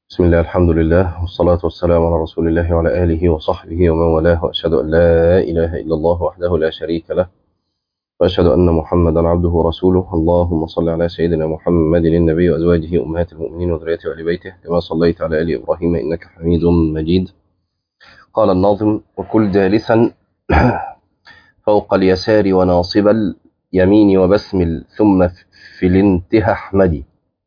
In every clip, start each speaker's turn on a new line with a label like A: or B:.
A: بسم الله الحمد لله والصلاة والسلام على رسول الله وعلى آله وصحبه ومن والاه وأشهد أن لا إله إلا الله وحده لا شريك له وأشهد أن محمدا عبده ورسوله اللهم صل على سيدنا محمد النبي وأزواجه أمهات المؤمنين وذريته وآل بيته كما صليت على آل إبراهيم إنك حميد مجيد قال الناظم وكل جالسا فوق اليسار وناصب اليمين وبسمل ثم في الانتهى احمدي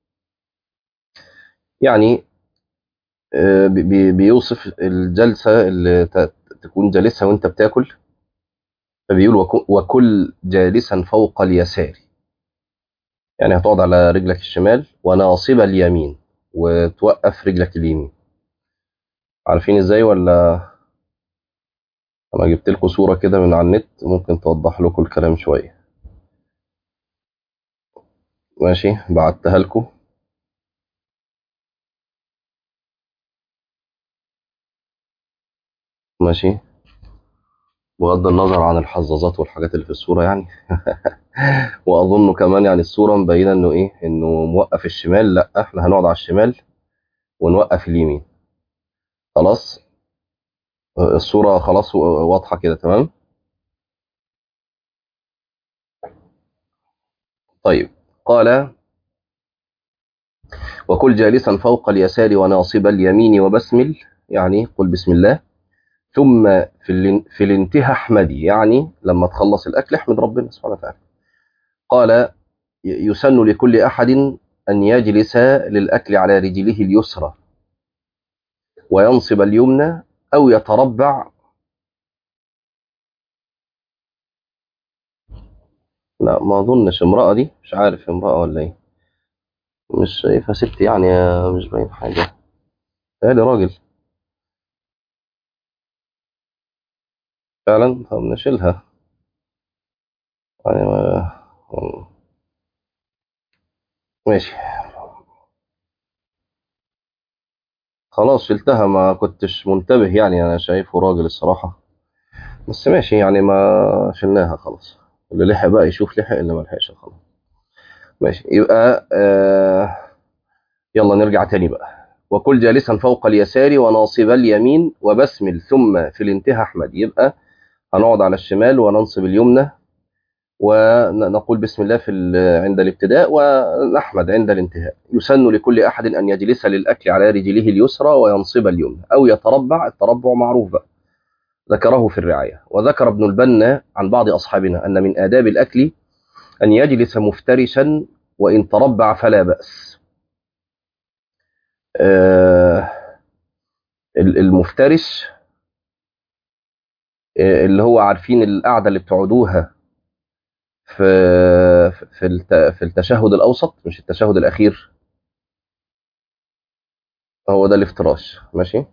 A: يعني بي- بيوصف الجلسة اللي ت- تكون جالسها وانت بتاكل فبيقول وك- وكل جالسا فوق اليسار يعني هتقعد على رجلك الشمال وناصب اليمين وتوقف رجلك اليمين عارفين ازاي ولا انا جبت لكم صورة كده من على النت ممكن توضح لكم الكلام شوية ماشي بعتها لكم ماشي بغض النظر عن الحظاظات والحاجات اللي في الصورة يعني واظن كمان يعني الصورة مبينة انه ايه انه موقف الشمال لا احنا هنقعد على الشمال ونوقف اليمين خلاص الصورة خلاص واضحة كده تمام طيب قال وكل جالسا فوق اليسار وناصب اليمين وبسمل يعني قل بسم الله ثم في الان- في الانتهى احمدي يعني لما تخلص الاكل احمد ربنا سبحانه وتعالى قال ي- يسن لكل احد ان يجلس للاكل على رجله اليسرى وينصب اليمنى او يتربع لا ما اظنش امرأة دي مش عارف امرأة ولا ايه مش شايفها ست يعني مش باين حاجة قال راجل فعلا طب نشيلها يعني ما- ماشي خلاص شلتها ما كنتش منتبه يعني انا شايفه راجل الصراحة بس ماشي يعني ما شلناها خلاص اللي لحق بقى يشوف لحق اللي ما لحقش خلاص ماشي يبقى آه يلا نرجع تاني بقى وكل جالسا فوق اليسار وناصب اليمين وبسمل ثم في الانتهى احمد يبقى هنقعد على الشمال وننصب اليمنى ونقول بسم الله في ال- عند الابتداء ونحمد عند الانتهاء يسن لكل احد ان يجلس للاكل على رجله اليسرى وينصب اليمنى او يتربع التربع معروف بقى ذكره في الرعايه وذكر ابن البنا عن بعض اصحابنا ان من آداب الاكل ان يجلس مفترشا وان تربع فلا باس آه، ال- المفترش آه، اللي هو عارفين القعده اللي بتقعدوها في في الت- في التشهد الاوسط مش التشهد الاخير هو ده الافتراش ماشي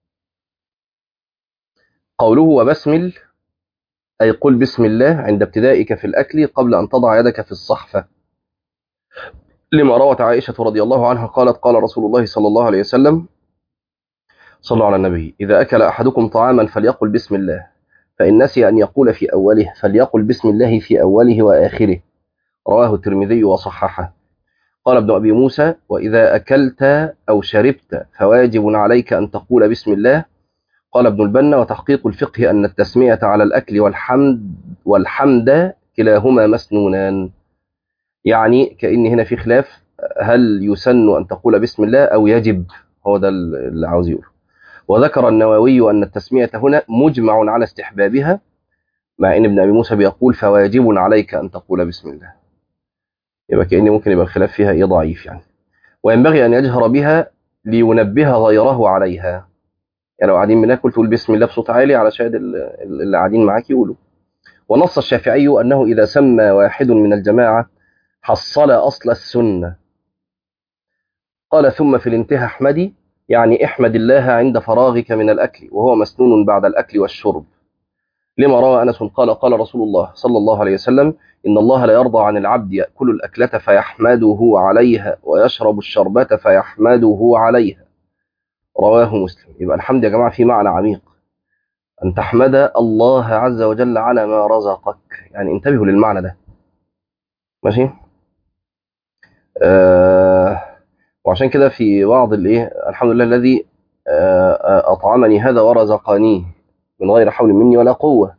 A: قوله وبسمل أي قل بسم الله عند ابتدائك في الأكل قبل أن تضع يدك في الصحفة لما روت عائشة رضي الله عنها قالت قال رسول الله صلى الله عليه وسلم صلوا على النبي إذا أكل أحدكم طعاما فليقل بسم الله فإن نسي أن يقول في أوله فليقل بسم الله في أوله وآخره رواه الترمذي وصححه قال ابن أبي موسى وإذا أكلت أو شربت فواجب عليك أن تقول بسم الله قال ابن البنا وتحقيق الفقه أن التسمية على الأكل والحمد والحمد كلاهما مسنونان يعني كأن هنا في خلاف هل يسن أن تقول بسم الله أو يجب هو ده اللي عاوز يقوله وذكر النووي أن التسمية هنا مجمع على استحبابها مع أن ابن أبي موسى بيقول فواجب عليك أن تقول بسم الله يبقى كأن ممكن يبقى الخلاف فيها إيه ضعيف يعني وينبغي أن يجهر بها لينبه غيره عليها يعني لو قاعدين بناكل تقول بسم الله بصوت عالي علشان ال- ال- اللي قاعدين معاك يقولوا ونص الشافعي أنه إذا سمى واحد من الجماعة حصل أصل السنة قال ثم في الانتهى احمدي يعني احمد الله عند فراغك من الأكل وهو مسنون بعد الأكل والشرب لما روى أنس قال قال رسول الله صلى الله عليه وسلم إن الله لا يرضى عن العبد يأكل الأكلة فيحمده عليها ويشرب الشربة فيحمده عليها رواه مسلم يبقى الحمد يا جماعة في معنى عميق أن تحمد الله عز وجل على ما رزقك يعني انتبهوا للمعنى ده ماشي آه وعشان كده في بعض الايه الحمد لله الذي اطعمني هذا ورزقنيه من غير حول مني ولا قوه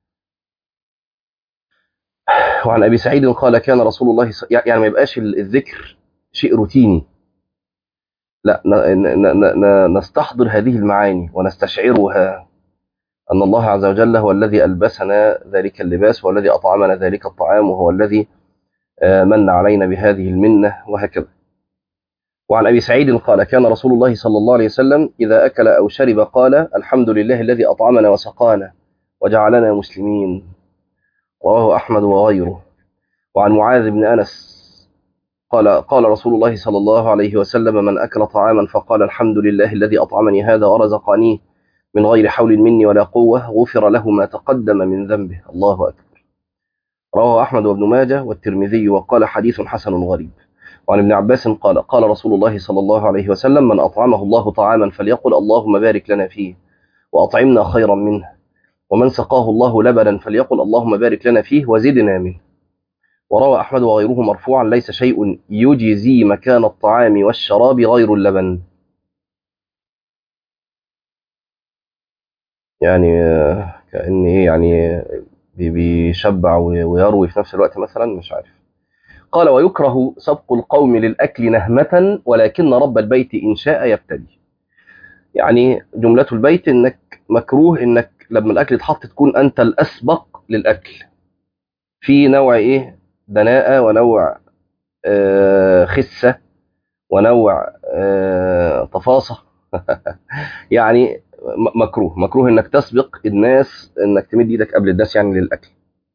A: وعن ابي سعيد قال كان رسول الله ص... يعني ما يبقاش الذكر شيء روتيني لا نستحضر هذه المعاني ونستشعرها أن الله عز وجل هو الذي ألبسنا ذلك اللباس والذي أطعمنا ذلك الطعام وهو الذي من علينا بهذه المنة وهكذا وعن أبي سعيد قال كان رسول الله صلى الله عليه وسلم إذا أكل أو شرب قال الحمد لله الذي أطعمنا وسقانا وجعلنا مسلمين رواه أحمد وغيره وعن معاذ بن أنس قال قال رسول الله صلى الله عليه وسلم من أكل طعاما فقال الحمد لله الذي أطعمني هذا ورزقنيه من غير حول مني ولا قوة غفر له ما تقدم من ذنبه الله أكبر رواه أحمد وابن ماجه والترمذي وقال حديث حسن غريب وعن ابن عباس قال قال رسول الله صلى الله عليه وسلم من أطعمه الله طعاما فليقل اللهم بارك لنا فيه وأطعمنا خيرا منه ومن سقاه الله لبنا فليقل اللهم بارك لنا فيه وزدنا منه وروى أحمد وغيره مرفوعا ليس شيء يجزي مكان الطعام والشراب غير اللبن يعني كأن إيه يعني بيشبع ويروي في نفس الوقت مثلا مش عارف قال ويكره سبق القوم للأكل نهمة ولكن رب البيت إن شاء يبتدي يعني جملة البيت إنك مكروه إنك لما الأكل يتحط تكون أنت الأسبق للأكل في نوع إيه دناءة ونوع آه خسة ونوع آه تفاصة يعني مكروه مكروه انك تسبق الناس انك تمد ايدك قبل الناس يعني للاكل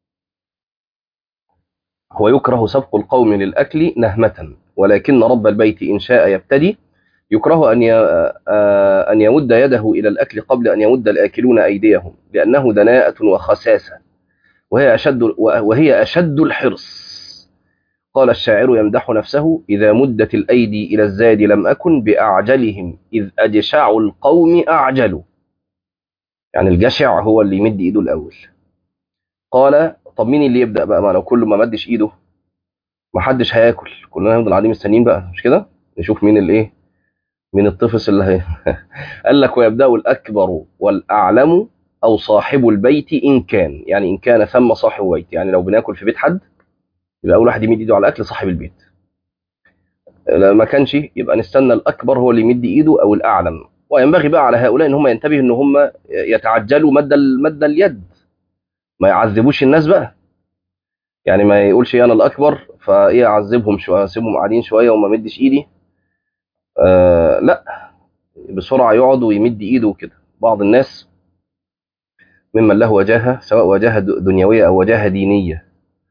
A: هو يكره سبق القوم للاكل نهمة ولكن رب البيت ان شاء يبتدي يكره ان ان يمد يده الى الاكل قبل ان يمد الاكلون ايديهم لانه دناءة وخساسة وهي اشد وهي اشد الحرص قال الشاعر يمدح نفسه إذا مدت الأيدي إلى الزاد لم أكن بأعجلهم إذ أجشع القوم أعجلوا يعني الجشع هو اللي يمد إيده الأول قال طب مين اللي يبدأ بقى ما لو كله ما مدش إيده ما حدش هياكل كلنا هنفضل قاعدين مستنيين بقى مش كده نشوف مين الايه مين الطفس اللي هي قال لك ويبدأ الأكبر والأعلم أو صاحب البيت إن كان يعني إن كان ثم صاحب بيت يعني لو بناكل في بيت حد يبقى اول واحد يمد ايده على الاكل صاحب البيت لو ما كانش يبقى نستنى الاكبر هو اللي يمد ايده او الاعلم وينبغي بقى على هؤلاء ان هم ينتبهوا ان هم يتعجلوا مد مد اليد ما يعذبوش الناس بقى يعني ما يقولش انا الاكبر فايه اعذبهم شويه اسيبهم قاعدين شويه وما مدش ايدي آه لا بسرعه يقعد ويمد ايده وكده بعض الناس ممن له وجاهه سواء وجاهه دنيويه او وجاهه دينيه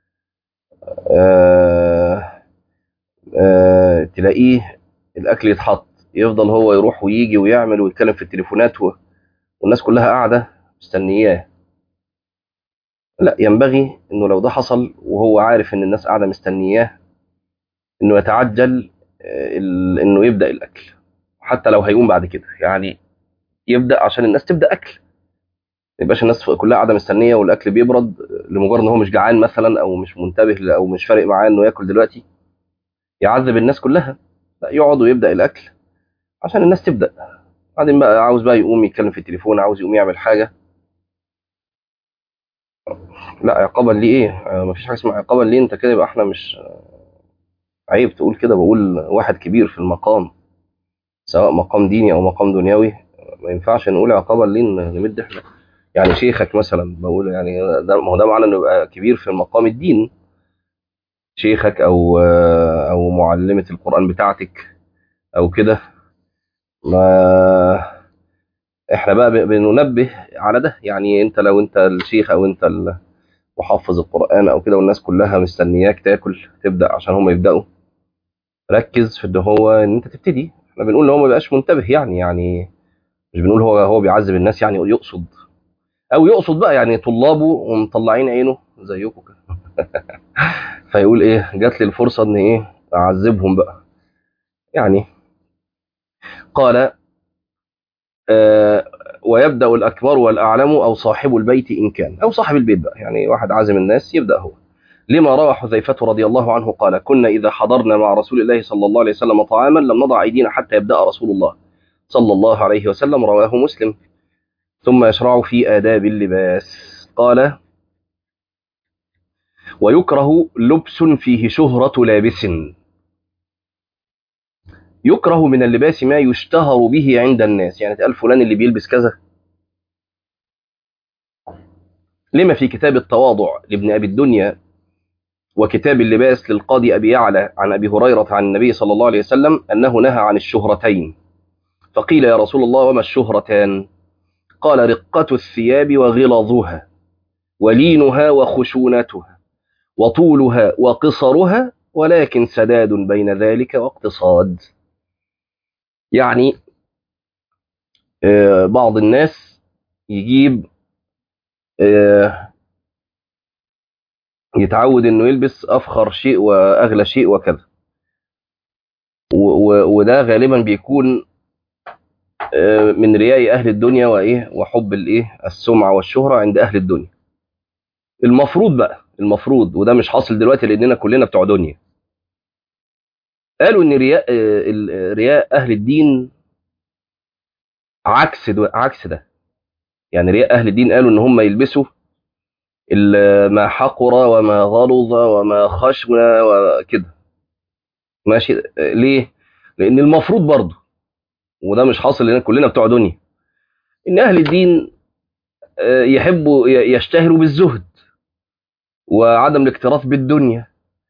A: آه آه تلاقيه الاكل يتحط يفضل هو يروح ويجي ويعمل ويتكلم في التليفونات و... والناس كلها قاعده مستنياه لا ينبغي انه لو ده حصل وهو عارف ان الناس قاعده مستنياه انه يتعجل ال... انه يبدا الاكل حتى لو هيقوم بعد كده يعني يبدا عشان الناس تبدا اكل ما يبقاش الناس كلها قاعده مستنيه والاكل بيبرد لمجرد ان هو مش جعان مثلا او مش منتبه او مش فارق معاه انه ياكل دلوقتي يعذب الناس كلها لا يقعد ويبدا الاكل عشان الناس تبدا بعدين بقى عاوز بقى يقوم يتكلم في التليفون عاوز يقوم يعمل حاجه لا عقابا ليه ايه مفيش حاجه اسمها عقابا ليه انت كده يبقى احنا مش عيب تقول كده بقول واحد كبير في المقام سواء مقام ديني او مقام دنيوي ما ينفعش نقول عقابا ليه نمد احنا يعني شيخك مثلا بقول يعني ده ما هو ده معنى انه يبقى كبير في مقام الدين شيخك او او معلمه القران بتاعتك او كده ما احنا بقى بننبه على ده يعني انت لو انت الشيخ او انت محفظ القران او كده والناس كلها مستنياك تاكل تبدا عشان هم يبداوا ركز في ان هو ان انت تبتدي احنا بنقول ان هو ما بقاش منتبه يعني يعني مش بنقول هو هو بيعذب الناس يعني يقصد او يقصد بقى يعني طلابه ومطلعين عينه زيكم كده فيقول ايه جات لي الفرصه ان ايه اعذبهم بقى يعني قال آه ويبدا الاكبر والاعلم او صاحب البيت ان كان او صاحب البيت بقى يعني واحد عازم الناس يبدا هو لما روى حذيفة رضي الله عنه قال كنا إذا حضرنا مع رسول الله صلى الله عليه وسلم طعاما لم نضع أيدينا حتى يبدأ رسول الله صلى الله عليه وسلم رواه مسلم ثم يشرع في آداب اللباس قال ويكره لبس فيه شهرة لابس يكره من اللباس ما يشتهر به عند الناس يعني تقال فلان اللي بيلبس كذا لما في كتاب التواضع لابن أبي الدنيا وكتاب اللباس للقاضي أبي يعلى عن أبي هريرة عن النبي صلى الله عليه وسلم أنه نهى عن الشهرتين فقيل يا رسول الله وما الشهرتان قال رقة الثياب وغلظها ولينها وخشونتها وطولها وقصرها ولكن سداد بين ذلك واقتصاد يعني بعض الناس يجيب يتعود انه يلبس افخر شيء واغلى شيء وكذا وده غالبا بيكون من رياء اهل الدنيا وايه وحب الايه السمعه والشهره عند اهل الدنيا المفروض بقى المفروض وده مش حاصل دلوقتي لاننا كلنا بتوع دنيا قالوا ان رياء رياء اهل الدين عكس ده عكس ده يعني رياء اهل الدين قالوا ان هم يلبسوا ما حقر وما غلظ وما خشن وكده ماشي ليه لان المفروض برضه وده مش حاصل لان كلنا بتوع دنيا ان اهل الدين يحبوا يشتهروا بالزهد وعدم الاكتراث بالدنيا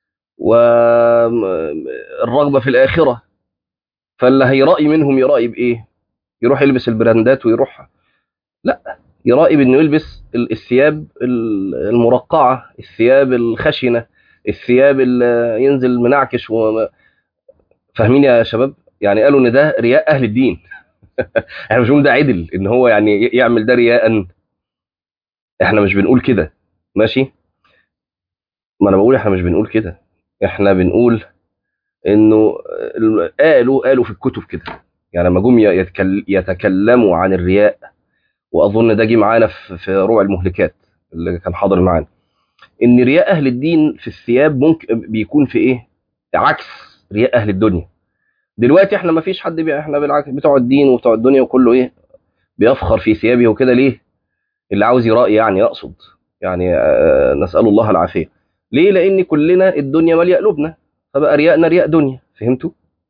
A: والرغبه في الاخره فاللي هيرائي منهم يرائي بايه يروح يلبس البراندات ويروح لا يرائي بانه يلبس الثياب المرقعه الثياب الخشنه الثياب اللي ينزل منعكش و... فاهمين يا شباب يعني قالوا ان ده رياء اهل الدين احنا مش بنقول ده عدل ان هو يعني يعمل ده رياء احنا مش بنقول كده ماشي ما انا بقول احنا مش بنقول كده احنا بنقول انه قالوا قالوا في الكتب كده يعني لما جم يتكلموا عن الرياء واظن ده جه معانا في روع المهلكات اللي كان حاضر معانا ان رياء اهل الدين في الثياب ممكن بيكون في ايه عكس رياء اهل الدنيا دلوقتي احنا ما فيش حد بي... احنا بالعكس بتوع الدين وبتوع الدنيا وكله ايه بيفخر في ثيابه وكده ليه اللي عاوز يرائي يعني يقصد يعني آه نسال الله العافيه ليه لان كلنا الدنيا ماليه قلوبنا فبقى رياءنا رياء دنيا فهمتوا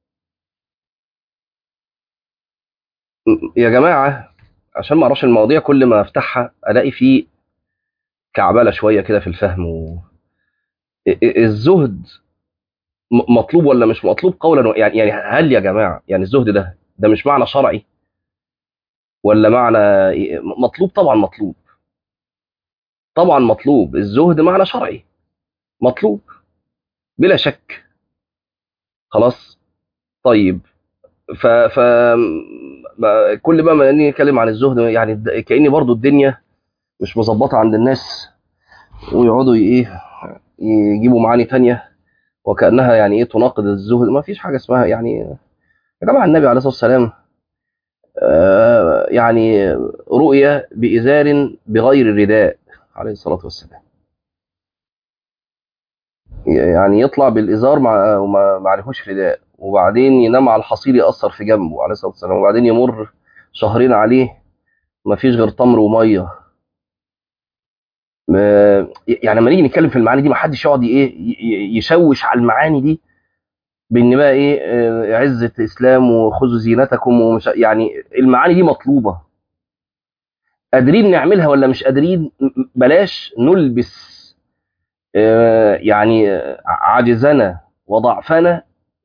A: يا جماعه عشان ما اعرفش المواضيع كل ما افتحها الاقي فيه كعبله شويه كده في الفهم و... الزهد مطلوب ولا مش مطلوب قولا يعني يعني هل يا جماعه يعني الزهد ده ده مش معنى شرعي ولا معنى مطلوب طبعا مطلوب طبعا مطلوب الزهد معنى شرعي مطلوب بلا شك خلاص طيب ف ف كل بقى ما اني اتكلم عن الزهد يعني كاني برضو الدنيا مش مظبطه عند الناس ويقعدوا ايه يجيبوا معاني تانية وكانها يعني ايه تناقض الزهد ما فيش حاجه اسمها يعني يا جماعه النبي عليه الصلاه والسلام آه يعني رؤيا بإزار بغير الرداء عليه الصلاة والسلام يعني يطلع بالإزار مع وما عليهوش رداء وبعدين ينام على الحصير يأثر في جنبه عليه الصلاة والسلام وبعدين يمر شهرين عليه ما فيش غير تمر ومية يعني لما نيجي نتكلم في المعاني دي ما حدش يقعد ايه يشوش على المعاني دي بان بقى ايه عزه الاسلام وخذوا زينتكم ومش يعني المعاني دي مطلوبه قادرين نعملها ولا مش قادرين بلاش نلبس يعني عاجزنا وضعفنا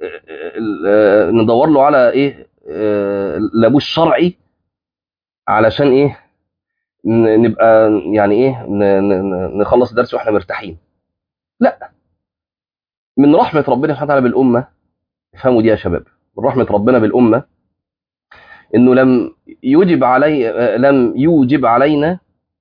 A: ندور له على ايه لابوس شرعي علشان ايه نبقى يعني ايه نخلص الدرس واحنا مرتاحين لا من رحمة ربنا سبحانه وتعالى بالأمة افهموا دي يا شباب من رحمة ربنا بالأمة إنه لم يوجب علي لم يوجب علينا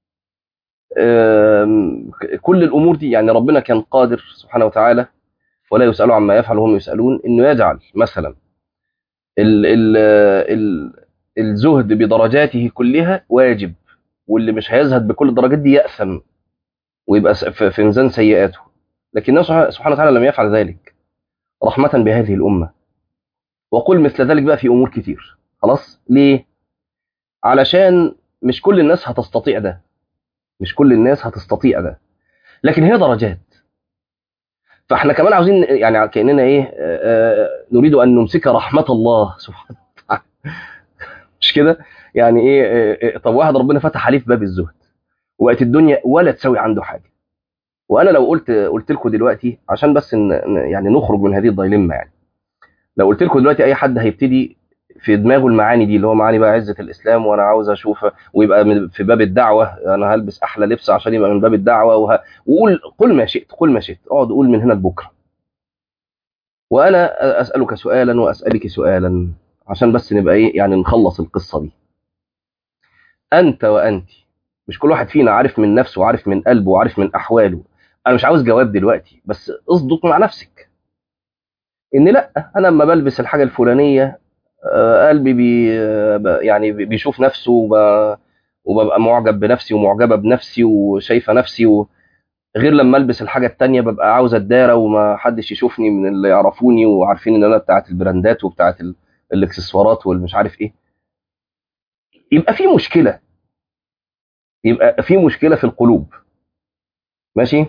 A: كل الأمور دي يعني ربنا كان قادر سبحانه وتعالى ولا يسأل عما يفعل وهم يسألون إنه يجعل مثلا ال ال ال الزهد بدرجاته كلها واجب واللي مش هيزهد بكل الدرجات دي يأثم ويبقى في ميزان سيئاته لكن الله سبحانه وتعالى لم يفعل ذلك رحمة بهذه الأمة وقل مثل ذلك بقى في أمور كتير خلاص ليه علشان مش كل الناس هتستطيع ده مش كل الناس هتستطيع ده لكن هي درجات فاحنا كمان عاوزين يعني كاننا ايه آه نريد ان نمسك رحمه الله سبحانه وتعالى مش كده يعني ايه آه طب واحد ربنا فتح عليه في باب الزهد وقت الدنيا ولا تساوي عنده حاجه وانا لو قلت قلت لكم دلوقتي عشان بس إن يعني نخرج من هذه الضيلمه يعني لو قلت لكم دلوقتي اي حد هيبتدي في دماغه المعاني دي اللي هو معاني بقى عزه الاسلام وانا عاوز اشوف ويبقى من في باب الدعوه انا هلبس احلى لبس عشان يبقى من باب الدعوه وه... وقول قل ما شئت قل ما شئت اقعد قول من هنا لبكره وانا اسالك سؤالا واسالك سؤالا عشان بس نبقى ايه يعني نخلص القصه دي انت وانت مش كل واحد فينا عارف من نفسه وعارف من قلبه وعارف من احواله انا مش عاوز جواب دلوقتي بس اصدق مع نفسك ان لا انا لما بلبس الحاجه الفلانيه قلبي بي يعني بيشوف نفسه وببقى معجب بنفسي ومعجبه بنفسي وشايفه نفسي و... غير لما البس الحاجه التانية ببقى عاوز اتدارى وما حدش يشوفني من اللي يعرفوني وعارفين ان انا بتاعت البراندات وبتاعت ال... الاكسسوارات والمش عارف ايه يبقى في مشكله يبقى في مشكله في القلوب ماشي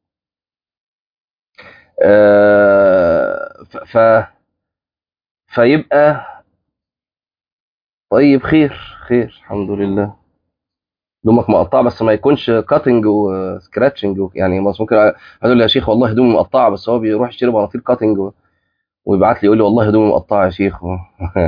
A: آه ف... ف... فيبقى طيب خير خير الحمد لله هدومك مقطعه بس ما يكونش كاتنج وسكراتشنج يعني ممكن هقول له يا شيخ والله هدومي مقطعه بس هو بيروح يشتري بناطيل كاتنج و... ويبعت لي يقول لي والله هدومي مقطعه يا شيخ و...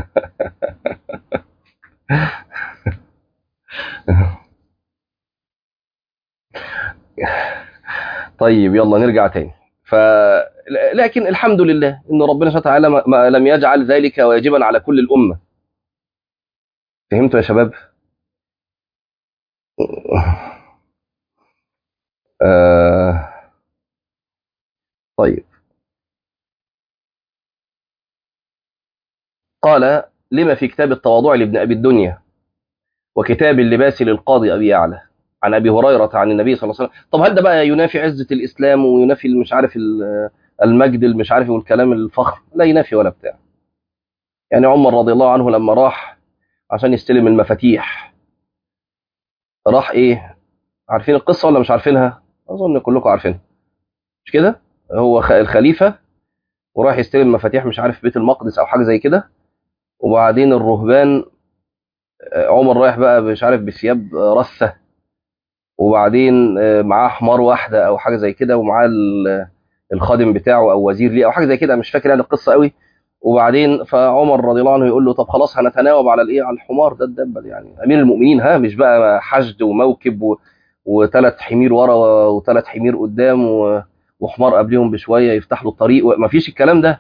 A: طيب يلا نرجع تاني ف لكن الحمد لله ان ربنا سبحانه وتعالى ما... ما لم يجعل ذلك واجبا على كل الامه فهمتوا يا شباب آه طيب قال لما في كتاب التواضع لابن أبي الدنيا وكتاب اللباس للقاضي أبي يعلى عن أبي هريرة عن النبي صلى الله عليه وسلم طب هل ده بقى ينافي عزة الإسلام وينافي مش عارف المجد مش عارف والكلام الفخر لا ينافي ولا بتاع يعني عمر رضي الله عنه لما راح عشان يستلم المفاتيح راح ايه عارفين القصه ولا مش عارفينها اظن كلكم عارفينها مش كده هو الخليفه وراح يستلم مفاتيح مش عارف بيت المقدس او حاجه زي كده وبعدين الرهبان عمر رايح بقى مش عارف بثياب رثه وبعدين معاه حمار واحده او حاجه زي كده ومعاه الخادم بتاعه او وزير ليه او حاجه زي كده مش فاكر يعني القصه قوي وبعدين فعمر رضي الله عنه يقول له طب خلاص هنتناوب على الايه على الحمار ده الدبل يعني امير المؤمنين ها مش بقى حشد وموكب و... وثلاث حمير ورا وثلاث حمير قدام و... وحمار قبلهم بشويه يفتح له الطريق ما فيش الكلام ده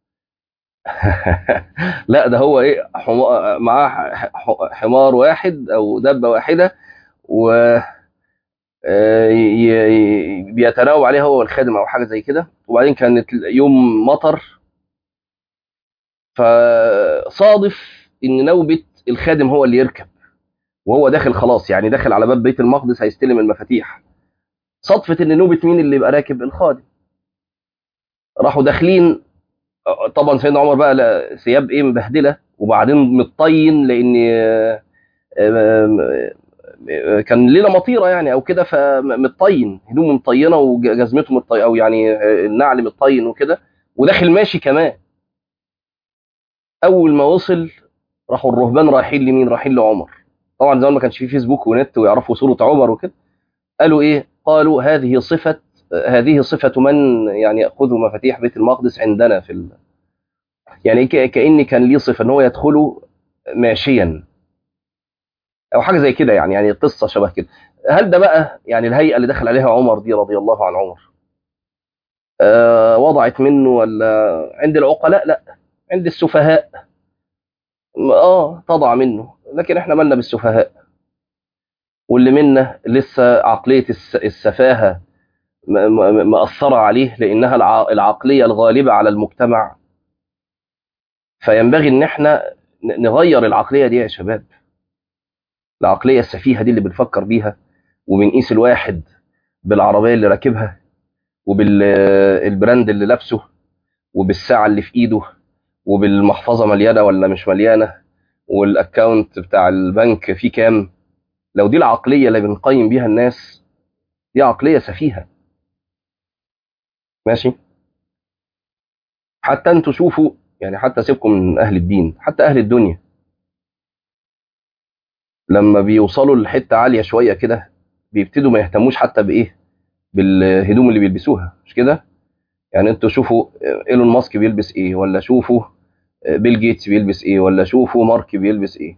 A: لا ده هو ايه حما... معاه حمار واحد او دبه واحده و بيتناوب عليه هو والخادم او حاجه زي كده وبعدين كانت يوم مطر فصادف ان نوبه الخادم هو اللي يركب وهو داخل خلاص يعني داخل على باب بيت المقدس هيستلم المفاتيح صدفه ان نوبه مين اللي يبقى راكب الخادم راحوا داخلين طبعا سيدنا عمر بقى ثياب ايه مبهدله وبعدين متطين لان كان ليله مطيره يعني او كده فمتطين هدومه مطينه وجزمته مطينه او يعني النعل متطين وكده وداخل ماشي كمان اول ما وصل راحوا الرهبان رايحين لمين رايحين لعمر طبعا زمان ما كانش في فيسبوك ونت ويعرفوا صوره عمر وكده قالوا ايه قالوا هذه صفه هذه صفه من يعني ياخذ مفاتيح بيت المقدس عندنا في ال... يعني كاني كان ليه صفه ان هو يدخله ماشيا او حاجه زي كده يعني يعني قصه شبه كده هل ده بقى يعني الهيئه اللي دخل عليها عمر دي رضي الله عن عمر آه وضعت منه ولا عند العقلاء لا عند السفهاء اه تضع منه لكن احنا مالنا بالسفهاء واللي منا لسه عقليه السفاهه مأثرة عليه لأنها العقلية الغالبة على المجتمع فينبغي ان احنا نغير العقلية دي يا شباب العقلية السفيهة دي اللي بنفكر بيها وبنقيس الواحد بالعربية اللي راكبها وبالبراند اللي لابسه وبالساعه اللي في ايده وبالمحفظه مليانه ولا مش مليانه والاكونت بتاع البنك فيه كام لو دي العقليه اللي بنقيم بيها الناس دي عقليه سفيهه ماشي حتى انتوا شوفوا يعني حتى سيبكم من اهل الدين حتى اهل الدنيا لما بيوصلوا لحته عاليه شويه كده بيبتدوا ما يهتموش حتى بايه بالهدوم اللي بيلبسوها مش كده يعني انتوا شوفوا ايلون ماسك بيلبس ايه ولا شوفوا بيل جيتس بيلبس ايه ولا شوفوا مارك بيلبس ايه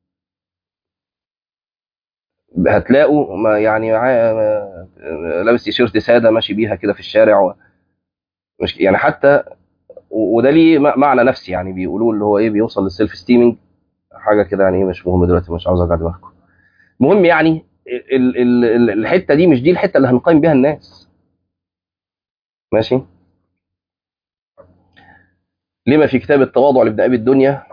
A: هتلاقوا ما يعني لابس تيشيرت ساده ماشي بيها كده في الشارع و... مش يعني حتى وده ليه معنى نفسي يعني بيقولوا اللي هو ايه بيوصل للسيلف ستيمينج حاجه كده يعني ايه مش مهم دلوقتي مش عاوز اوجع دماغكم المهم يعني ال ال ال الحته دي مش دي الحته اللي هنقيم بيها الناس ماشي لما في كتاب التواضع لابن ابي الدنيا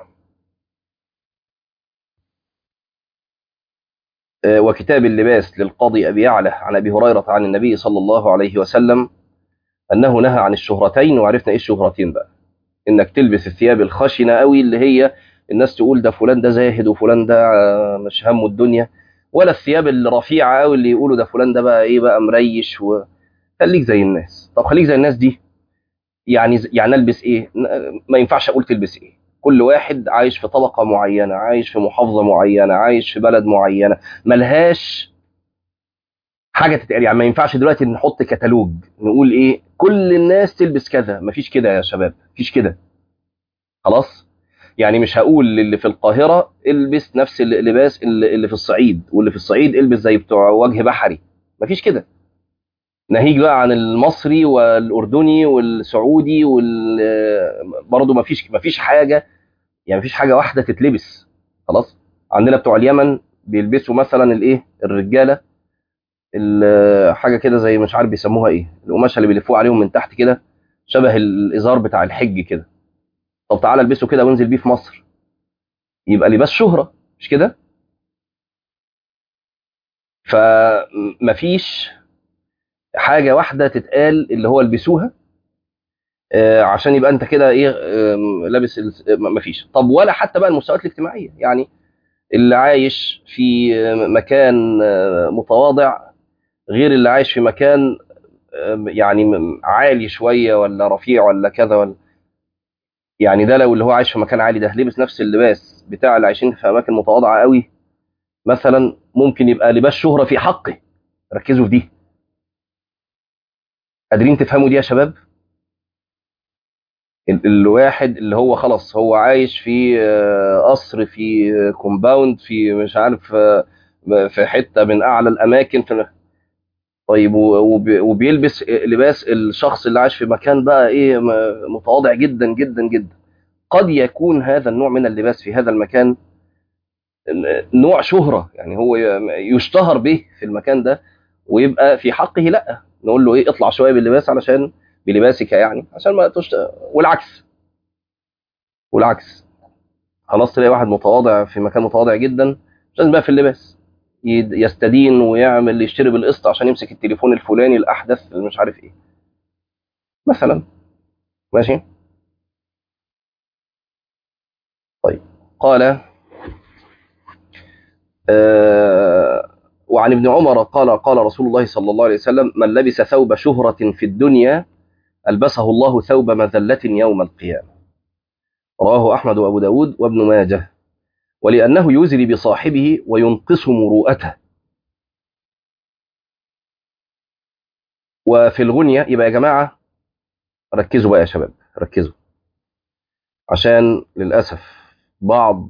A: وكتاب اللباس للقاضي ابي يعلى عن ابي هريره عن النبي صلى الله عليه وسلم انه نهى عن الشهرتين وعرفنا ايه الشهرتين بقى انك تلبس الثياب الخشنه قوي اللي هي الناس تقول ده فلان ده زاهد وفلان ده مش همه الدنيا ولا الثياب الرفيعه قوي اللي يقولوا ده فلان ده بقى ايه بقى مريش وخليك زي الناس طب خليك زي الناس دي يعني يعني البس ايه ما ينفعش اقول تلبس ايه كل واحد عايش في طبقه معينه عايش في محافظه معينه عايش في بلد معينه ملهاش حاجه تتقال يعني ما ينفعش دلوقتي نحط كتالوج نقول ايه كل الناس تلبس كذا مفيش كده يا شباب مفيش كده خلاص يعني مش هقول للي في القاهره البس نفس اللباس اللي في الصعيد واللي في الصعيد البس زي بتوع وجه بحري مفيش كده ناهيك بقى عن المصري والاردني والسعودي وال برضه مفيش مفيش حاجه يعني مفيش حاجه واحده تتلبس خلاص عندنا بتوع اليمن بيلبسوا مثلا الايه الرجاله حاجه كده زي مش عارف بيسموها ايه القماشه اللي بيلفوها عليهم من تحت كده شبه الازار بتاع الحج كده طب تعالى البسه كده وانزل بيه في مصر يبقى لباس شهره مش كده فمفيش حاجه واحده تتقال اللي هو البسوها آه عشان يبقى انت كده ايه آه لابس مفيش طب ولا حتى بقى المستويات الاجتماعيه يعني اللي عايش في مكان متواضع غير اللي عايش في مكان يعني عالي شويه ولا رفيع ولا كذا ولا يعني ده لو اللي هو عايش في مكان عالي ده لبس نفس اللباس بتاع اللي عايشين في اماكن متواضعه قوي مثلا ممكن يبقى لباس شهره في حقه ركزوا في دي قادرين تفهموا دي يا شباب الواحد اللي هو خلاص هو عايش في قصر في كومباوند في مش عارف في حته من اعلى الاماكن في طيب وبيلبس لباس الشخص اللي عايش في مكان بقى ايه متواضع جدا جدا جدا قد يكون هذا النوع من اللباس في هذا المكان نوع شهرة يعني هو يشتهر به في المكان ده ويبقى في حقه لا نقول له ايه اطلع شويه باللباس علشان بلباسك يعني عشان ما تشت... والعكس والعكس خلاص تلاقي واحد متواضع في مكان متواضع جدا مش لازم بقى في اللباس يستدين ويعمل يشتري بالقسط عشان يمسك التليفون الفلاني الاحدث مش عارف ايه مثلا ماشي طيب قال آه وعن ابن عمر قال قال رسول الله صلى الله عليه وسلم من لبس ثوب شهرة في الدنيا ألبسه الله ثوب مذلة يوم القيامة رواه أحمد وأبو داود وابن ماجه ولأنه يزري بصاحبه وينقص مروءته وفي الغنية يبقى يا جماعة ركزوا بقى يا شباب ركزوا عشان للأسف بعض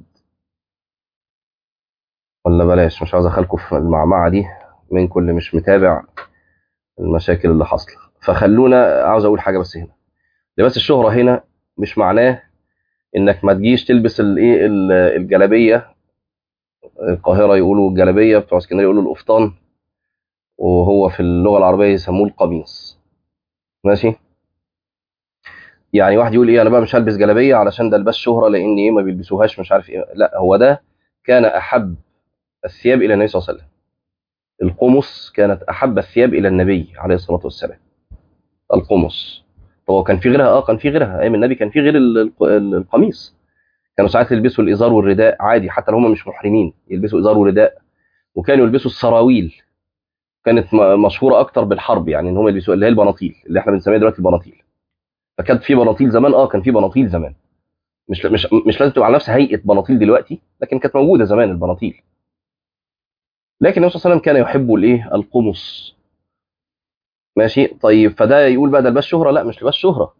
A: ولا بلاش مش عاوز أخلكم في المعمعة دي من كل مش متابع المشاكل اللي حاصله فخلونا عاوز اقول حاجه بس هنا لباس الشهره هنا مش معناه انك ما تجيش تلبس الايه الجلابيه القاهره يقولوا الجلابيه بتوع اسكندريه يقولوا القفطان وهو في اللغه العربيه يسموه القميص ماشي يعني واحد يقول ايه انا بقى مش هلبس جلابيه علشان ده لباس شهره لان ايه ما بيلبسوهاش مش عارف ايه لا هو ده كان احب الثياب الى النبي صلى الله عليه وسلم القمص كانت احب الثياب الى النبي عليه الصلاه والسلام القمص طب هو كان في غيرها اه كان في غيرها ايام النبي كان في غير ال- ال- ال- القميص كانوا ساعات يلبسوا الازار والرداء عادي حتى لو هم مش محرمين يلبسوا ازار ورداء وكانوا يلبسوا السراويل كانت م- مشهوره اكتر بالحرب يعني ان هم يلبسوا اللي هي البناطيل اللي احنا بنسميها دلوقتي البناطيل فكانت في بناطيل زمان اه كان في بناطيل زمان مش مش مش لازم تبقى على نفس هيئه بناطيل دلوقتي لكن كانت موجوده زمان البناطيل لكن النبي صلى الله عليه وسلم كان يحب الايه القمص ماشي طيب فده يقول بقى ده لباس شهره لا مش لباس شهره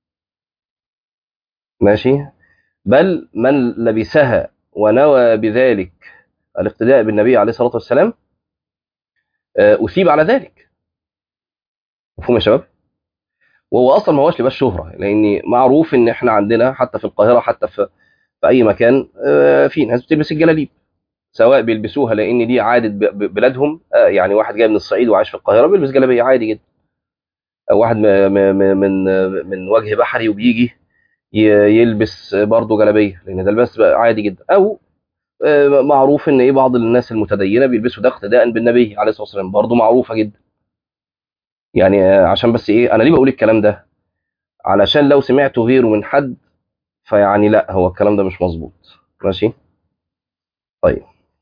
A: ماشي بل من لبسها ونوى بذلك الاقتداء بالنبي عليه الصلاه والسلام آه، اثيب على ذلك مفهوم يا شباب وهو اصلا ما هوش لباس شهره لان معروف ان احنا عندنا حتى في القاهره حتى في في اي مكان آه، في ناس بتلبس الجلاليب سواء بيلبسوها لان دي عاده ب- ب- بلادهم آه، يعني واحد جاي من الصعيد وعايش في القاهره بيلبس جلابيه عادي جدا أو واحد م- م- م- من من وجه بحري وبيجي ي- يلبس برضه جلابيه لان ده لباس بقى عادي جدا او آه، معروف ان ايه بعض الناس المتدينه بيلبسوا ده اقتداء بالنبي عليه الصلاه والسلام برضه معروفه جدا يعني آه، عشان بس ايه انا ليه بقول الكلام ده علشان لو سمعته غيره من حد فيعني لا هو الكلام ده مش مظبوط ماشي طيب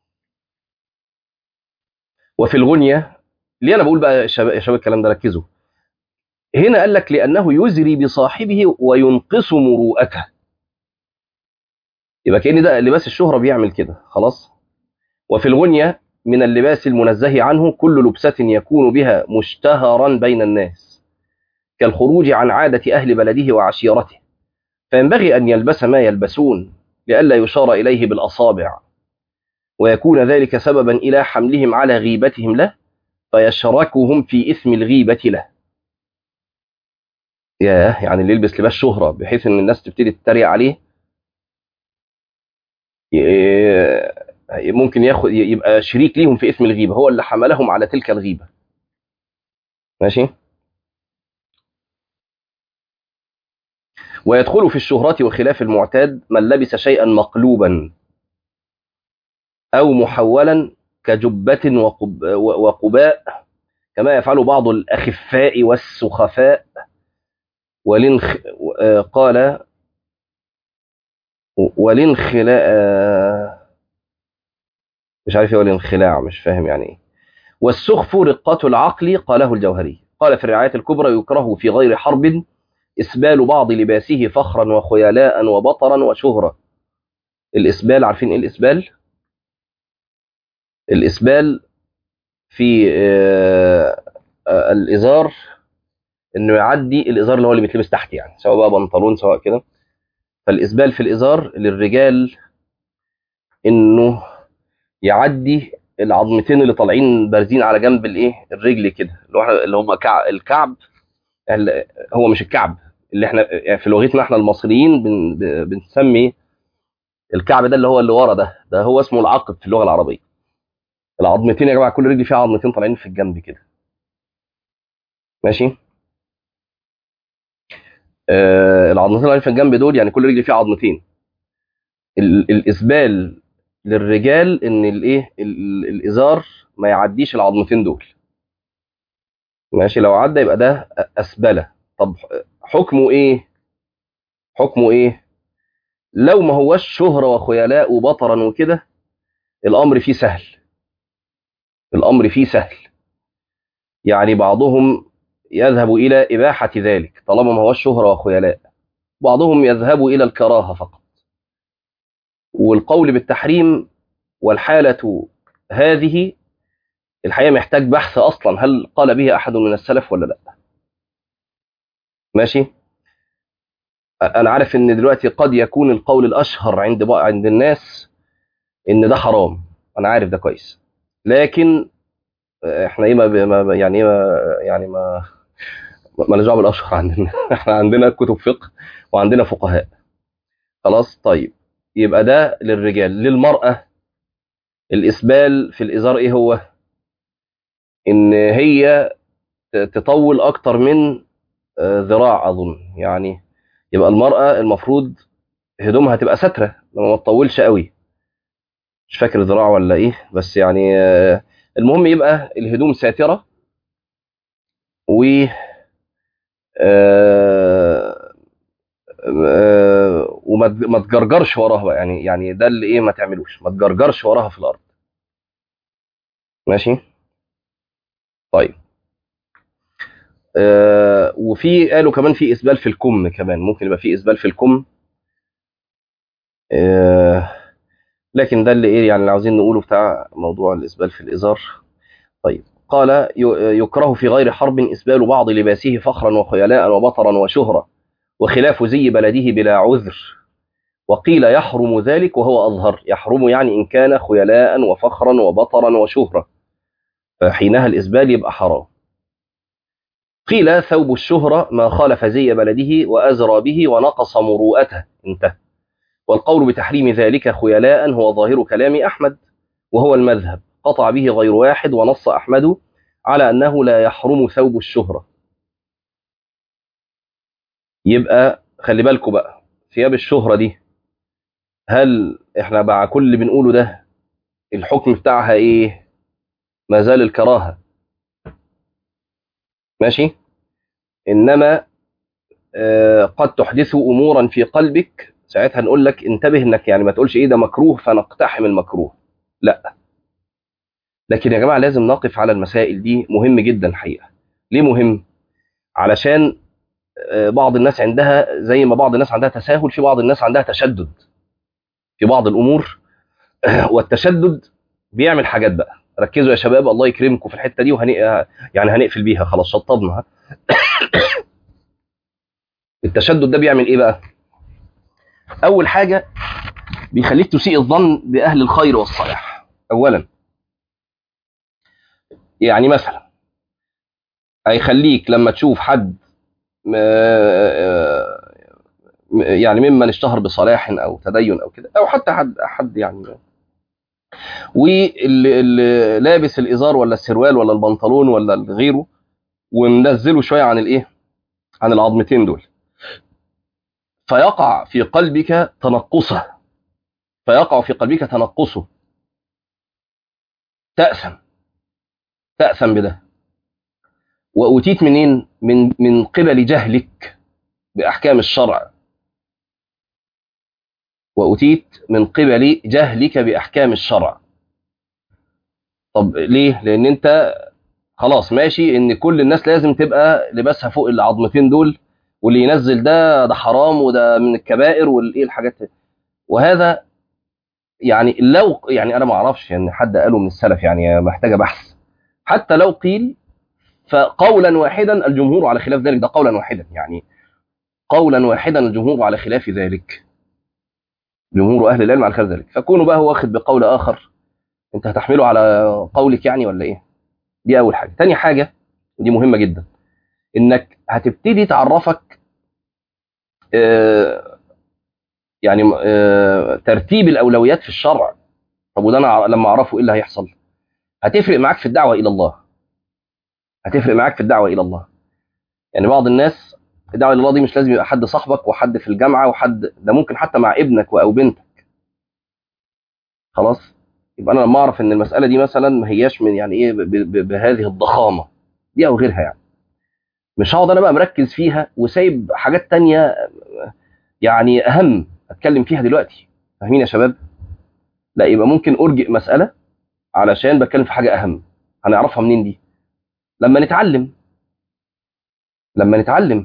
A: وفي الغنية ليه انا بقول بقى يا شباب يا شباب الكلام ده ركزوا هنا قال لك لانه يزري بصاحبه وينقص مروءته يبقى كأن ده لباس الشهرة بيعمل كده خلاص وفي الغنية من اللباس المنزه عنه كل لبسة يكون بها مشتهرا بين الناس كالخروج عن عادة أهل بلده وعشيرته فينبغي أن يلبس ما يلبسون لئلا يشار إليه بالأصابع ويكون ذلك سببا إلى حملهم على غيبتهم له فيشركهم في إثم الغيبة له ياه يعني اللي يلبس لباس شهرة بحيث ان الناس تبتدي تتريق عليه ي- ممكن ياخد يبقى شريك ليهم في اسم الغيبة هو اللي حملهم على تلك الغيبة ماشي ويدخل في الشهرة وخلاف المعتاد من لبس شيئا مقلوبا أو محولا كجبة وقب وقباء كما يفعل بعض الأخفاء والسخفاء ولنخ آه، قال ولنخلاء مش عارف ايه والانخلاع مش فاهم يعني ايه والسخف رقة العقل قاله الجوهري قال في الرعاية الكبرى يكره في غير حرب إسبال بعض لباسه فخرا وخيلاء وبطرا وشهرة الإسبال عارفين ايه الإسبال الإسبال في آه، آه، الإزار إنه يعدي الإزار اللي هو اللي بيتلبس تحت يعني سواء بقى بنطلون سواء كده فالإسبال في الإزار للرجال إنه يعدي العظمتين اللي طالعين بارزين على جنب الايه الرجل كده اللي هو اللي هم كع... الكعب ال- هو مش الكعب اللي احنا يعني في لغتنا احنا المصريين بن... ب- بنسمي الكعب ده اللي هو اللي ورا ده ده هو اسمه العقب في اللغه العربيه العظمتين يا جماعه كل رجل فيها عظمتين طالعين في الجنب كده ماشي آه العظمتين اللي طالعين في الجنب دول يعني كل رجل فيها عظمتين ال... الاسبال للرجال ان الايه ال- الازار ما يعديش العظمتين دول ماشي لو عدى يبقى ده اسبله طب حكمه ايه حكمه ايه لو ما هوش شهرة وخيلاء وبطرا وكده الامر فيه سهل الامر فيه سهل يعني بعضهم يذهب الى اباحه ذلك طالما ما هوش شهرة وخيلاء بعضهم يذهب الى الكراهه فقط والقول بالتحريم والحاله هذه الحقيقه محتاج بحث اصلا هل قال به احد من السلف ولا لا ماشي انا عارف ان دلوقتي قد يكون القول الاشهر عند بق- عند الناس ان ده حرام انا عارف ده كويس لكن احنا ايه ما ما- ما- يعني ايه ما يعني ما ما دعوه بالاشهر عندنا احنا عندنا كتب فقه وعندنا فقهاء خلاص طيب يبقى ده للرجال للمرأة الإسبال في الإزار إيه هو؟ إن هي ت- تطول أكتر من آه، ذراع أظن يعني يبقى المرأة المفروض هدومها تبقى سترة لما ما تطولش قوي مش فاكر ذراع ولا إيه بس يعني آه، المهم يبقى الهدوم ساترة و آه، آه، وما ت- ما تجرجرش وراها بقى يعني يعني ده اللي ايه ما تعملوش ما تجرجرش وراها في الارض ماشي طيب آه، وفي قالوا كمان في اسبال في الكم كمان ممكن يبقى في اسبال في الكم آه، لكن ده اللي ايه يعني اللي عاوزين نقوله بتاع موضوع الاسبال في الازار طيب قال ي- يكره في غير حرب اسبال بعض لباسه فخرا وخيلاء وبطرا وشهرة وخلاف زي بلده بلا عذر وقيل يحرم ذلك وهو أظهر يحرم يعني إن كان خيلاء وفخرا وبطرا وشهرة فحينها الإسبال يبقى حرام قيل ثوب الشهرة ما خالف زي بلده وأزرى به ونقص مروءته انتهى والقول بتحريم ذلك خيلاء هو ظاهر كلام أحمد وهو المذهب قطع به غير واحد ونص أحمد على أنه لا يحرم ثوب الشهرة يبقى خلي بالكم بقى ثياب الشهرة دي هل احنا مع كل اللي بنقوله ده الحكم بتاعها ايه ما زال الكراهة ماشي انما آه قد تحدث امورا في قلبك ساعتها نقول لك انتبه انك يعني ما تقولش ايه ده مكروه فنقتحم المكروه لا لكن يا جماعة لازم نقف على المسائل دي مهم جدا حقيقة ليه مهم علشان آه بعض الناس عندها زي ما بعض الناس عندها تساهل في بعض الناس عندها تشدد في بعض الامور والتشدد بيعمل حاجات بقى ركزوا يا شباب الله يكرمكم في الحته دي وهنق يعني هنقفل بيها خلاص شطبنا ها؟ التشدد ده بيعمل ايه بقى اول حاجه بيخليك تسيء الظن باهل الخير والصلاح اولا يعني مثلا هيخليك لما تشوف حد م- م- يعني ممن اشتهر بصلاح او تدين او كده او حتى حد حد يعني واللي اللي لابس الازار ولا السروال ولا البنطلون ولا غيره ومنزله شويه عن الايه عن العظمتين دول فيقع في قلبك تنقصه فيقع في قلبك تنقصه تأثم تأثم بده وأتيت منين من من قبل جهلك بأحكام الشرع وأتيت من قبل جهلك بأحكام الشرع طب ليه لأن أنت خلاص ماشي ان كل الناس لازم تبقى لباسها فوق العظمتين دول واللي ينزل ده ده حرام وده من الكبائر والايه الحاجات دي. وهذا يعني لو يعني انا ما اعرفش يعني حد قاله من السلف يعني محتاجه بحث حتى لو قيل فقولا واحدا الجمهور على خلاف ذلك ده قولا واحدا يعني قولا واحدا الجمهور على خلاف ذلك جمهور اهل العلم على خلاف ذلك فكونوا بقى هو واخد بقول اخر انت هتحمله على قولك يعني ولا ايه دي اول حاجه تاني حاجه ودي مهمه جدا انك هتبتدي تعرفك آه، يعني آه، ترتيب الاولويات في الشرع طب وده انا لما اعرفه ايه اللي هيحصل هتفرق معاك في الدعوه الى الله هتفرق معاك في الدعوه الى الله يعني بعض الناس الدعوه الى الله دي مش لازم يبقى حد صاحبك وحد في الجامعه وحد ده ممكن حتى مع ابنك او بنتك خلاص يبقى انا لما اعرف ان المساله دي مثلا ما هياش من يعني ايه ب- ب- بهذه الضخامه دي او غيرها يعني مش هقعد انا بقى مركز فيها وسايب حاجات تانية يعني اهم اتكلم فيها دلوقتي فاهمين يا شباب لا يبقى ممكن ارجئ مساله علشان بتكلم في حاجه اهم هنعرفها منين دي لما نتعلم لما نتعلم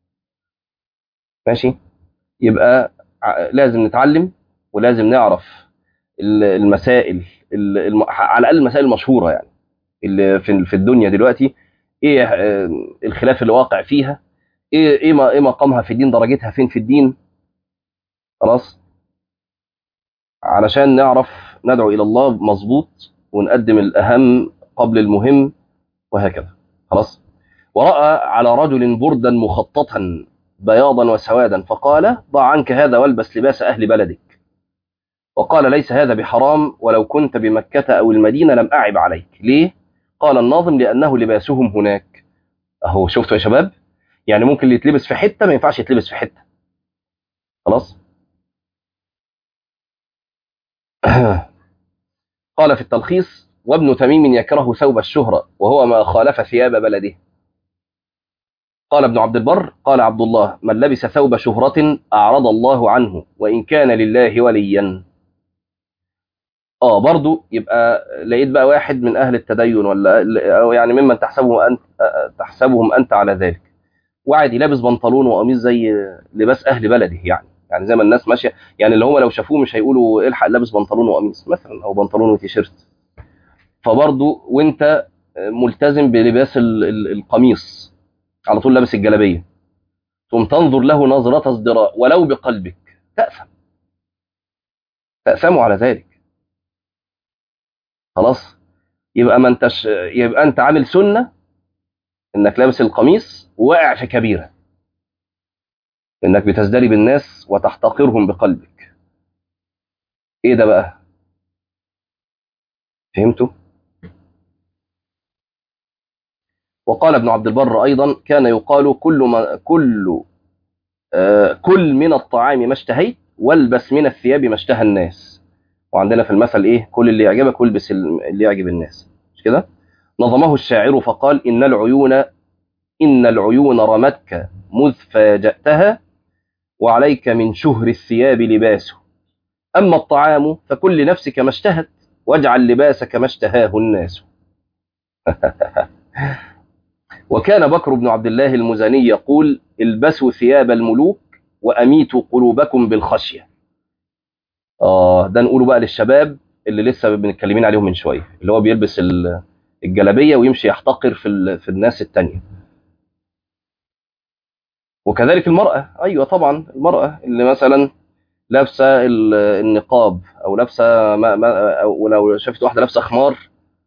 A: ماشي يبقى ع- لازم نتعلم ولازم نعرف ال- المسائل ال- الم... على الاقل المسائل المشهوره يعني اللي في في الدنيا دلوقتي ايه آه، الخلاف اللي واقع فيها ايه ايه ما- ايه مقامها في الدين درجتها فين في الدين خلاص علشان نعرف ندعو الى الله مظبوط ونقدم الاهم قبل المهم وهكذا خلاص وراى على رجل بردا مخططا بياضا وسوادا فقال ضع عنك هذا والبس لباس اهل بلدك وقال ليس هذا بحرام ولو كنت بمكة أو المدينة لم أعب عليك ليه؟ قال الناظم لأنه لباسهم هناك أهو شفتوا يا شباب يعني ممكن اللي يتلبس في حتة ما ينفعش يتلبس في حتة خلاص قال في التلخيص وابن تميم يكره ثوب الشهرة وهو ما خالف ثياب بلده قال ابن عبد البر قال عبد الله من لبس ثوب شهرة أعرض الله عنه وإن كان لله وليا اه برضو يبقى لقيت بقى واحد من أهل التدين ولا أو يعني ممن تحسبه أنت تحسبهم أنت على ذلك وعادي لابس بنطلون وقميص زي لباس أهل بلده يعني يعني زي ما الناس ماشية يعني اللي هم لو شافوه مش هيقولوا الحق لابس بنطلون وقميص مثلا أو بنطلون وتيشيرت فبرضو وانت ملتزم بلباس ال- ال- القميص على طول لابس الجلابيه ثم تنظر له نظرة ازدراء ولو بقلبك تأثم تأثم على ذلك خلاص يبقى ما انتش يبقى انت عامل سنة انك لابس القميص واقع في كبيرة انك بتزدري بالناس وتحتقرهم بقلبك ايه ده بقى فهمتوا وقال ابن عبد البر ايضا كان يقال كل ما كل آه كل من الطعام ما اشتهيت والبس من الثياب ما اشتهى الناس وعندنا في المثل ايه كل اللي يعجبك والبس اللي يعجب الناس مش كده نظمه الشاعر فقال ان العيون ان العيون رمتك مذ فاجأتها وعليك من شهر الثياب لباسه اما الطعام فكل لنفسك ما اشتهت واجعل لباسك ما اشتهاه الناس وكان بكر بن عبد الله المزني يقول البسوا ثياب الملوك وأميتوا قلوبكم بالخشية آه ده نقوله بقى للشباب اللي لسه بنتكلمين عليهم من شوية اللي هو بيلبس ال- الجلابية ويمشي يحتقر في, ال- في الناس التانية وكذلك المرأة أيوة طبعا المرأة اللي مثلا لابسة ال- النقاب أو لابسة ما ما أو لو شافت واحدة لابسة خمار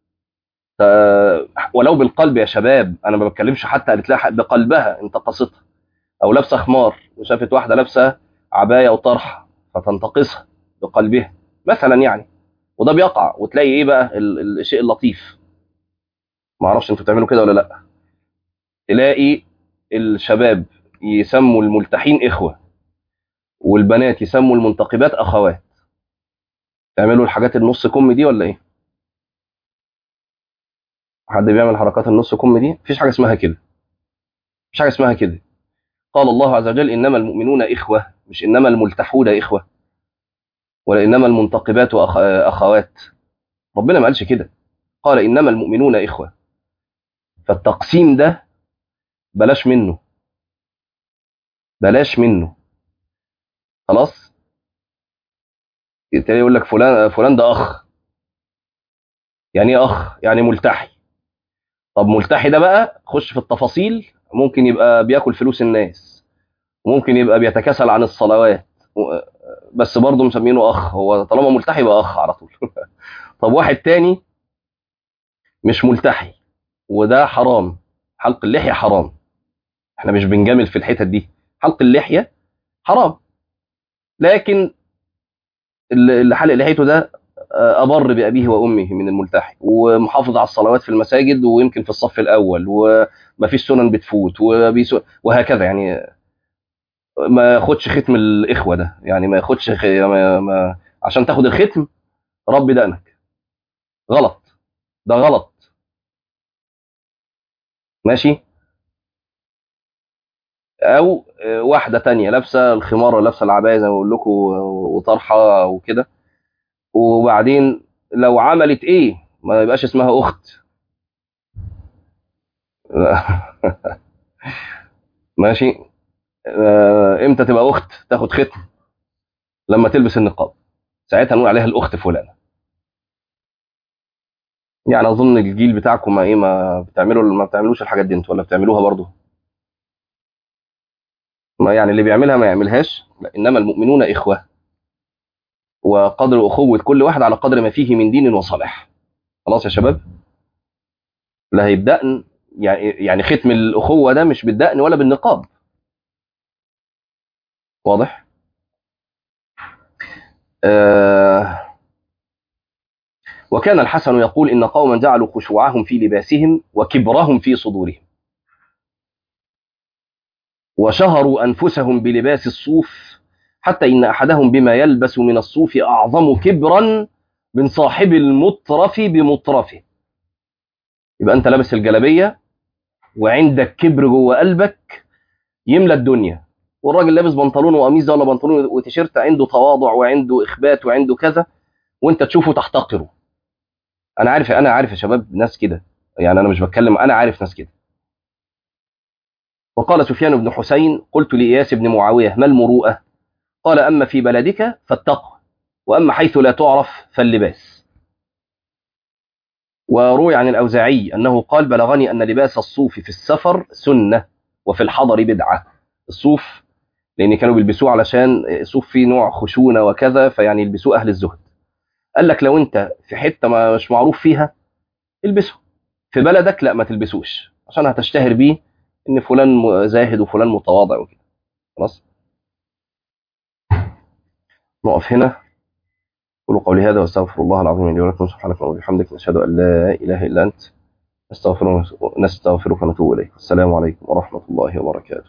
A: ف- ولو بالقلب يا شباب انا ما بتكلمش حتى قالت لها بقلبها انتقصتها او لابسه خمار وشافت واحده لابسه عبايه وطرحه فتنتقصها بقلبها مثلا يعني وده بيقع وتلاقي ايه بقى ال- الشيء اللطيف ما اعرفش انتوا بتعملوا كده ولا لا تلاقي الشباب يسموا الملتحين اخوه والبنات يسموا المنتقبات اخوات تعملوا الحاجات النص كم دي ولا ايه حد بيعمل حركات النص كم دي مفيش حاجه اسمها كده مفيش حاجه اسمها كده قال الله عز وجل انما المؤمنون اخوه مش انما الملتحون اخوه ولا انما المنتقبات أخ... اخوات ربنا ما قالش كده قال انما المؤمنون اخوه فالتقسيم ده بلاش منه بلاش منه خلاص تلاقي يقول لك فلان فلان ده اخ يعني ايه اخ يعني ملتحي طب ملتحي ده بقى خش في التفاصيل ممكن يبقى بياكل فلوس الناس وممكن يبقى بيتكاسل عن الصلوات و- بس برضه مسمينه اخ هو طالما ملتحي يبقى اخ على طول طب واحد تاني مش ملتحي وده حرام حلق اللحيه حرام احنا مش بنجامل في الحتت دي حلق اللحيه حرام لكن اللي اللي حلق لحيته ده آه، أبر بأبيه وأمه من الملتحي ومحافظ على الصلوات في المساجد ويمكن في الصف الأول ومفيش سنن بتفوت وبيسو وهكذا يعني ما ياخدش ختم الإخوة ده يعني ما ياخدش خ... ما... ما... عشان تاخد الختم ربي دقنك غلط ده غلط ماشي أو آه، واحدة تانية لابسة الخمار ولا لابسة العباية زي ما بقول لكم وطرحة وكده وبعدين لو عملت ايه ما يبقاش اسمها اخت ماشي آه، امتى تبقى اخت تاخد ختم لما تلبس النقاب ساعتها نقول عليها الاخت فلانه يعني اظن الجيل بتاعكم ما ايه ما بتعملوا ما بتعملوش الحاجات دي انتوا ولا بتعملوها برضو ما يعني اللي بيعملها ما يعملهاش لا انما المؤمنون اخوه وقدر اخوه كل واحد على قدر ما فيه من دين وصلاح خلاص يا شباب لا هيبدأن يعني يعني ختم الاخوه ده مش بالدقن ولا بالنقاب واضح آه وكان الحسن يقول إن قوما جعلوا خشوعهم في لباسهم وكبرهم في صدورهم وشهروا أنفسهم بلباس الصوف حتى إن أحدهم بما يلبس من الصوف أعظم كبرا من صاحب المطرف بمطرفه يبقى أنت لابس الجلبية وعندك كبر جوه قلبك يملى الدنيا والراجل لابس بنطلون وقميص ده ولا بنطلون وتيشيرت عنده تواضع وعنده اخبات وعنده كذا وانت تشوفه تحتقره انا عارف انا عارف يا شباب ناس كده يعني انا مش بتكلم انا عارف ناس كده وقال سفيان بن حسين قلت لإياس بن معاوية ما المروءة قال أما في بلدك فالتقوى وأما حيث لا تعرف فاللباس وروي عن الأوزاعي أنه قال بلغني أن لباس الصوف في السفر سنة وفي الحضر بدعة الصوف لأن كانوا بيلبسوه علشان الصوف فيه نوع خشونة وكذا فيعني يلبسوه أهل الزهد قال لك لو أنت في حتة ما مش معروف فيها البسه في بلدك لا ما تلبسوش عشان هتشتهر بيه ان فلان زاهد وفلان متواضع وكده خلاص نقف هنا قولوا قولي هذا واستغفر الله العظيم لي ولكم سبحانك وبحمدك نشهد ان لا اله الا انت نستغفرك نستغفرك ونتوب اليك السلام عليكم ورحمه الله وبركاته